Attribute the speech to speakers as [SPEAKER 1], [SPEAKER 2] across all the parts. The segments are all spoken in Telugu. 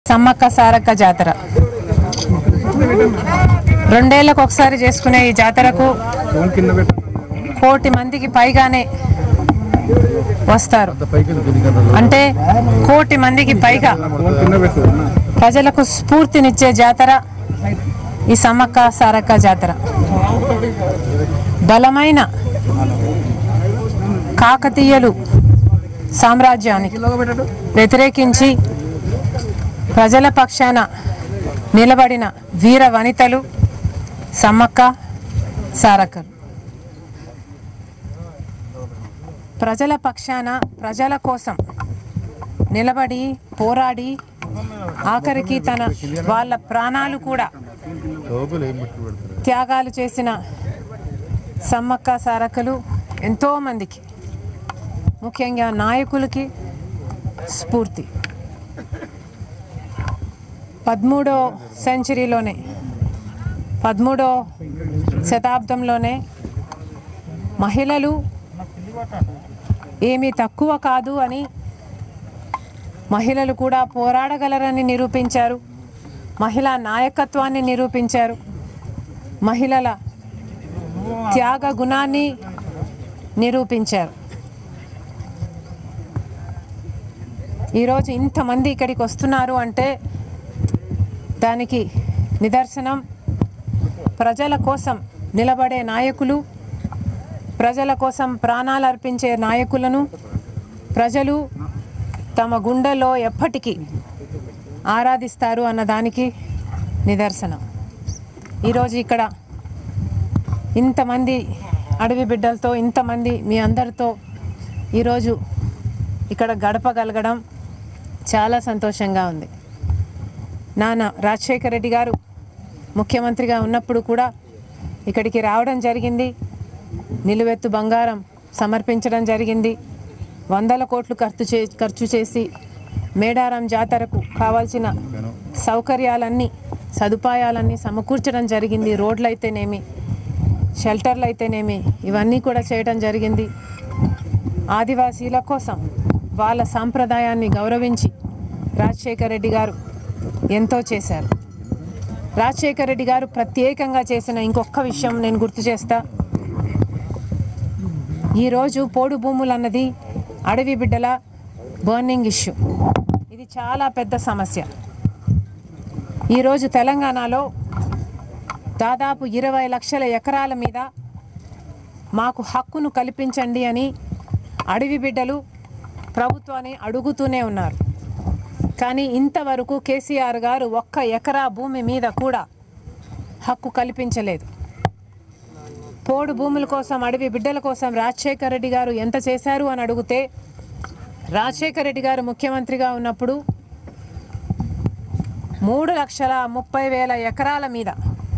[SPEAKER 1] సమ్మక్క సారక్క జాతర రెండేళ్లకు ఒకసారి చేసుకునే ఈ జాతరకు కోటి మందికి పైగానే వస్తారు అంటే కోటి మందికి పైగా ప్రజలకు స్ఫూర్తినిచ్చే జాతర ఈ సమ్మక్క సారక్క జాతర బలమైన కాకతీయులు సామ్రాజ్యానికి వ్యతిరేకించి ప్రజల పక్షాన నిలబడిన వీర వనితలు సమ్మక్క సారక్కలు ప్రజల పక్షాన ప్రజల కోసం నిలబడి పోరాడి ఆఖరికి తన వాళ్ళ ప్రాణాలు కూడా త్యాగాలు చేసిన సమ్మక్క సారక్కలు ఎంతోమందికి ముఖ్యంగా నాయకులకి స్ఫూర్తి పదమూడో సెంచరీలోనే పదమూడో శతాబ్దంలోనే మహిళలు ఏమీ తక్కువ కాదు అని మహిళలు కూడా పోరాడగలరని నిరూపించారు మహిళా నాయకత్వాన్ని నిరూపించారు మహిళల త్యాగ గుణాన్ని నిరూపించారు ఈరోజు ఇంతమంది ఇక్కడికి వస్తున్నారు అంటే దానికి నిదర్శనం ప్రజల కోసం నిలబడే నాయకులు ప్రజల కోసం ప్రాణాలు అర్పించే నాయకులను ప్రజలు తమ గుండెలో ఎప్పటికీ ఆరాధిస్తారు అన్న దానికి నిదర్శనం ఈరోజు ఇక్కడ ఇంతమంది అడవి బిడ్డలతో ఇంతమంది మీ అందరితో ఈరోజు ఇక్కడ గడపగలగడం చాలా సంతోషంగా ఉంది నాన్న రాజశేఖర రెడ్డి గారు ముఖ్యమంత్రిగా ఉన్నప్పుడు కూడా ఇక్కడికి రావడం జరిగింది నిలువెత్తు బంగారం సమర్పించడం జరిగింది వందల కోట్లు ఖర్చు చే ఖర్చు చేసి మేడారం జాతరకు కావాల్సిన సౌకర్యాలన్నీ సదుపాయాలన్నీ సమకూర్చడం జరిగింది రోడ్లు అయితేనేమి షెల్టర్లు అయితేనేమి ఇవన్నీ కూడా చేయడం జరిగింది ఆదివాసీల కోసం వాళ్ళ సాంప్రదాయాన్ని గౌరవించి రాజశేఖర రెడ్డి గారు ఎంతో చేశారు రాజశేఖర రెడ్డి గారు ప్రత్యేకంగా చేసిన ఇంకొక విషయం నేను గుర్తు చేస్తా ఈరోజు పోడు భూములు అన్నది అడవి బిడ్డల బర్నింగ్ ఇష్యూ ఇది చాలా పెద్ద సమస్య ఈరోజు తెలంగాణలో దాదాపు ఇరవై లక్షల ఎకరాల మీద మాకు హక్కును కల్పించండి అని అడవి బిడ్డలు ప్రభుత్వాన్ని అడుగుతూనే ఉన్నారు కానీ ఇంతవరకు కేసీఆర్ గారు ఒక్క ఎకరా భూమి మీద కూడా హక్కు కల్పించలేదు పోడు భూముల కోసం అడవి బిడ్డల కోసం రాజశేఖర రెడ్డి గారు ఎంత చేశారు అని అడిగితే రాజశేఖర రెడ్డి గారు ముఖ్యమంత్రిగా ఉన్నప్పుడు మూడు లక్షల ముప్పై వేల ఎకరాల మీద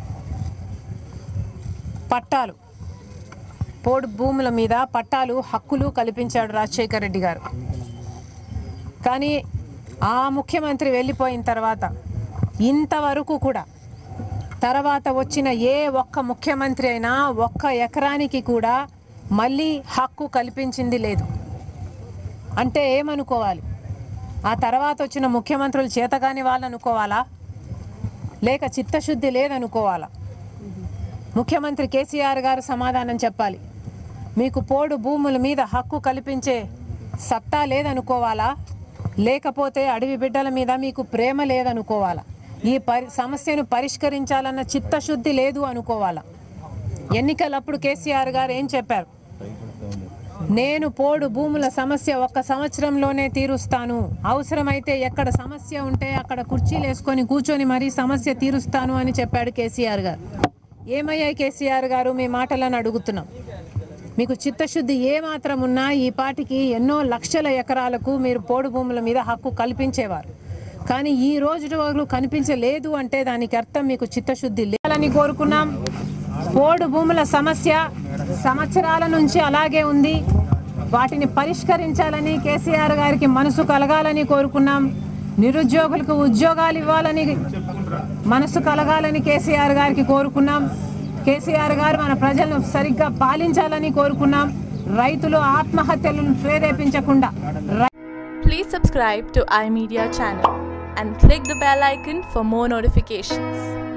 [SPEAKER 1] పట్టాలు పోడు భూముల మీద పట్టాలు హక్కులు కల్పించాడు రాజశేఖర రెడ్డి గారు కానీ ఆ ముఖ్యమంత్రి వెళ్ళిపోయిన తర్వాత ఇంతవరకు కూడా తర్వాత వచ్చిన ఏ ఒక్క ముఖ్యమంత్రి అయినా ఒక్క ఎకరానికి కూడా మళ్ళీ హక్కు కల్పించింది లేదు అంటే ఏమనుకోవాలి ఆ తర్వాత వచ్చిన ముఖ్యమంత్రులు చేతగాని వాళ్ళు అనుకోవాలా లేక చిత్తశుద్ధి లేదనుకోవాలా ముఖ్యమంత్రి కేసీఆర్ గారు సమాధానం చెప్పాలి మీకు పోడు భూముల మీద హక్కు కల్పించే సత్తా లేదనుకోవాలా లేకపోతే అడవి బిడ్డల మీద మీకు ప్రేమ లేదనుకోవాలా ఈ పరి సమస్యను పరిష్కరించాలన్న చిత్తశుద్ధి లేదు అనుకోవాలా ఎన్నికలప్పుడు కేసీఆర్ గారు ఏం చెప్పారు నేను పోడు భూముల సమస్య ఒక్క సంవత్సరంలోనే తీరుస్తాను అవసరమైతే ఎక్కడ సమస్య ఉంటే అక్కడ కుర్చీలు వేసుకొని కూర్చొని మరీ సమస్య తీరుస్తాను అని చెప్పాడు కేసీఆర్ గారు ఏమయ్యాయి కేసీఆర్ గారు మీ మాటలను అడుగుతున్నాం మీకు చిత్తశుద్ధి ఏ మాత్రం ఉన్నా ఈ పాటికి ఎన్నో లక్షల ఎకరాలకు మీరు పోడు భూముల మీద హక్కు కల్పించేవారు కానీ ఈ రోజు వరకు కనిపించలేదు అంటే దానికి అర్థం మీకు చిత్తశుద్ధి లేదని కోరుకున్నాం పోడు భూముల సమస్య సంవత్సరాల నుంచి అలాగే ఉంది వాటిని పరిష్కరించాలని కేసీఆర్ గారికి మనసు కలగాలని కోరుకున్నాం నిరుద్యోగులకు ఉద్యోగాలు ఇవ్వాలని మనసు కలగాలని కేసీఆర్ గారికి కోరుకున్నాం కేసీఆర్ గారు మన ప్రజలను సరిగ్గా పాలించాలని కోరుకున్నాం రైతులు ఆత్మహత్యలను ప్రేరేపించకుండా
[SPEAKER 2] Please subscribe to iMedia channel and click the bell icon for more notifications.